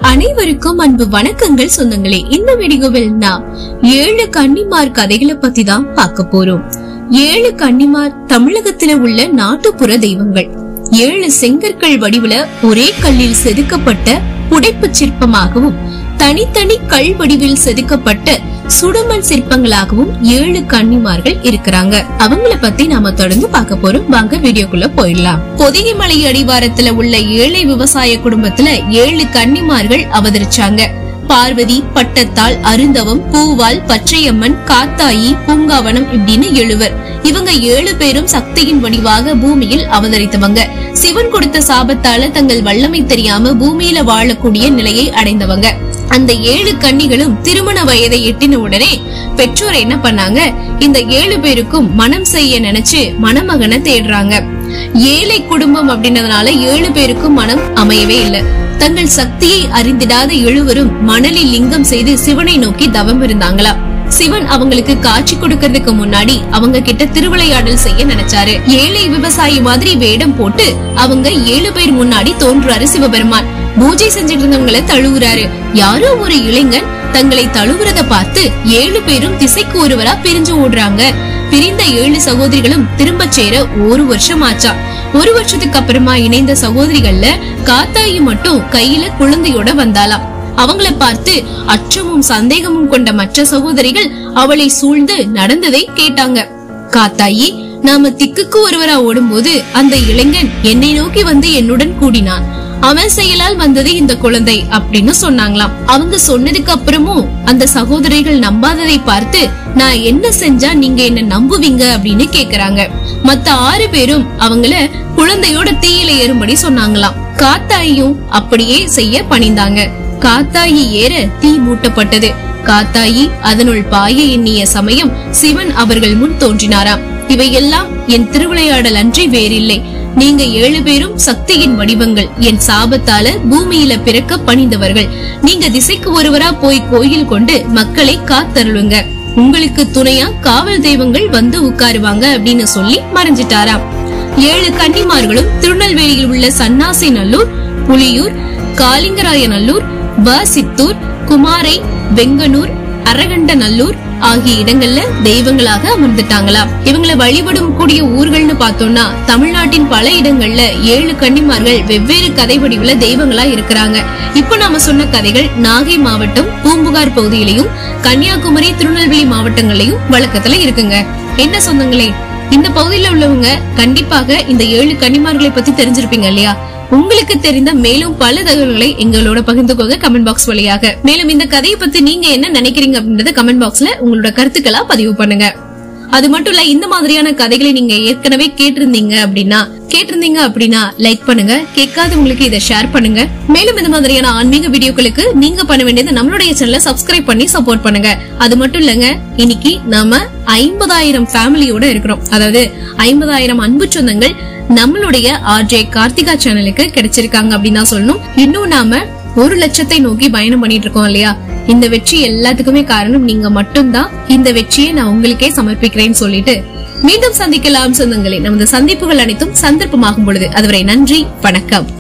அனைவருக்கும் அன்பு வணக்கங்கள் சொந்தங்களே இந்த வீடியோவில் நான் ஏழு கன்னிமார் கதைகளை பத்தி தான் பார்க்க போறோம் ஏழு கன்னிமார் தமிழகத்துல உள்ள நாட்டுப்புற தெய்வங்கள் ஏழு செங்கற்கள் வடிவுல ஒரே கல்லில் செதுக்கப்பட்ட புடைப்புச் சிற்பமாகவும் தனித்தனி கல் வடிவில் செதுக்கப்பட்ட சுடுமண் சிற்பங்களாகவும் ஏழு கன்னிமார்கள் இருக்கிறாங்க அவங்கள பத்தி நாம தொடர்ந்து பார்க்க போறோம் வாங்க வீடியோக்குள்ள போயிடலாம் பொதிகை மலை அடிவாரத்துல உள்ள ஏழை விவசாய குடும்பத்துல ஏழு கன்னிமார்கள் அவதரிச்சாங்க பார்வதி பட்டத்தாள் அருந்தவம் பூவால் பச்சையம்மன் காத்தாயி பூங்காவனம் இப்படின்னு எழுவர் இவங்க ஏழு பேரும் சக்தியின் வடிவாக பூமியில் அவதரித்தவங்க சிவன் கொடுத்த சாபத்தால தங்கள் வல்லமை தெரியாம பூமியில வாழக்கூடிய நிலையை அடைந்தவங்க அந்த ஏழு கன்னிகளும் திருமண வயதை எட்டின உடனே பெற்றோர் என்ன பண்ணாங்க இந்த ஏழு பேருக்கும் மனம் செய்ய நினைச்சு மணமகனை தேடுறாங்க ஏழை குடும்பம் அப்படின்றதுனால ஏழு பேருக்கும் மனம் அமையவே இல்லை தங்கள் சக்தியை அறிந்திடாத எழுவரும் மணலில் லிங்கம் செய்து சிவனை நோக்கி தவம் இருந்தாங்களாம் சிவன் அவங்களுக்கு காட்சி கொடுக்கறதுக்கு முன்னாடி அவங்க கிட்ட திருவிளையாடல் செய்ய நினைச்சாரு ஏழை விவசாயி மாதிரி வேடம் போட்டு அவங்க ஏழு பேர் முன்னாடி தோன்றாரு சிவபெருமான் பூஜை செஞ்சுட்டு இருந்தவங்களை தழுவுறாரு யாரோ ஒரு இளைஞன் தங்களை தழுவுறத பார்த்து ஏழு பேரும் திசைக்கு ஒருவரா பிரிஞ்சு ஓடுறாங்க பிரிந்த ஏழு சகோதரிகளும் திரும்ப சேர ஒரு வருஷம் ஆச்சா ஒரு வருஷத்துக்கு அப்புறமா இணைந்த சகோதரிகள்ல காத்தாயி மட்டும் கையில குழந்தையோட வந்தாளாம் அவங்கள பார்த்து அச்சமும் சந்தேகமும் கொண்ட மற்ற சகோதரிகள் அவளை சூழ்ந்து நடந்ததை கேட்டாங்க காத்தாயி நாம திக்குக்கு ஒருவரா ஓடும்போது அந்த இளைஞன் என்னை நோக்கி வந்து என்னுடன் கூடினான் அவன் செயலால் வந்தது இந்த குழந்தை அப்படின்னு சொன்னாங்களாம் அவங்க சொன்னதுக்கு அப்புறமும் அந்த சகோதரிகள் நம்பாததை பார்த்து நான் என்ன செஞ்சா நீங்க என்ன நம்புவீங்க அப்படின்னு கேக்குறாங்க மத்த ஆறு பேரும் அவங்கள குழந்தையோட தீயில ஏறும்படி சொன்னாங்களாம் காத்தாயும் அப்படியே செய்ய பணிந்தாங்க காத்தாயி ஏற தீ மூட்டப்பட்டது காத்தாயி அதனுள் பாய எண்ணிய சமயம் சிவன் அவர்கள் முன் தோன்றினாராம் இவையெல்லாம் என் திருவிளையாடல் அன்றி வேறில்லை நீங்க ஏழு பேரும் சக்தியின் வடிவங்கள் என் சாபத்தால பூமியில பிறக்க பணிந்தவர்கள் நீங்க திசைக்கு ஒருவரா போய் கோயில் கொண்டு மக்களை காத்தருளுங்க உங்களுக்கு துணையா காவல் தெய்வங்கள் வந்து உட்காருவாங்க அப்படின்னு சொல்லி மறைஞ்சிட்டாராம் ஏழு கன்னிமார்களும் திருநெல்வேலியில் உள்ள சன்னாசி நல்லூர் புலியூர் காலிங்கராயநல்லூர் வ சித்தூர் குமாரை வெங்கனூர் அரகண்டநல்லூர் ஆகிய இடங்கள்ல தெய்வங்களாக அமர்ந்துட்டாங்களாம் இவங்களை வழிபடும் கூடிய ஊர்கள்னு பார்த்தோம்னா தமிழ்நாட்டின் பல இடங்கள்ல ஏழு கன்னிமார்கள் வெவ்வேறு கதை வடிவுல தெய்வங்களா இருக்கிறாங்க இப்ப நாம சொன்ன கதைகள் நாகை மாவட்டம் பூம்புகார் பகுதியிலையும் கன்னியாகுமரி திருநெல்வேலி மாவட்டங்கள்லயும் வழக்கத்துல இருக்குங்க என்ன சொந்தங்களே இந்த பகுதியில உள்ளவங்க கண்டிப்பாக இந்த ஏழு கன்னிமார்களை பத்தி தெரிஞ்சிருப்பீங்க இல்லையா உங்களுக்கு தெரிந்த மேலும் பல தகவல்களை எங்களோட பகிர்ந்துக்கோங்க கமெண்ட் பாக்ஸ் வழியாக மேலும் இந்த கதையை பத்தி நீங்க என்ன நினைக்கிறீங்க அப்படின்றத கமெண்ட் பாக்ஸ்ல உங்களோட கருத்துக்களா பதிவு பண்ணுங்க அது மட்டும் இல்ல இந்த மாதிரியான கதைகளை நீங்க ஏற்கனவே கேட்டிருந்தீங்க அப்படின்னா கேட்டிருந்தீங்க அப்படின்னா லைக் பண்ணுங்க கேட்காதவங்களுக்கு இதை ஷேர் பண்ணுங்க மேலும் இந்த மாதிரியான ஆன்மீக வீடியோக்களுக்கு நீங்க பண்ண வேண்டியது நம்மளுடைய சேனலை சப்ஸ்கிரைப் பண்ணி சப்போர்ட் பண்ணுங்க அது மட்டும் இல்லங்க இன்னைக்கு நாம ஐம்பதாயிரம் ஃபேமிலியோட இருக்கிறோம் அதாவது ஐம்பதாயிரம் அன்பு சொந்தங்கள் நம்மளுடைய ஆர்ஜே கார்த்திகா சேனலுக்கு கிடைச்சிருக்காங்க அப்படின்னு தான் சொல்லணும் இன்னும் நாம ஒரு லட்சத்தை நோக்கி பயணம் பண்ணிட்டு இருக்கோம் இல்லையா இந்த வெற்றி எல்லாத்துக்குமே காரணம் நீங்க மட்டும்தான் இந்த வெற்றியை நான் உங்களுக்கே சமர்ப்பிக்கிறேன்னு சொல்லிட்டு மீண்டும் சந்திக்கலாம் சொந்தங்களே நமது சந்திப்புகள் அனைத்தும் சந்தர்ப்பமாகும் பொழுது அதுவரை நன்றி வணக்கம்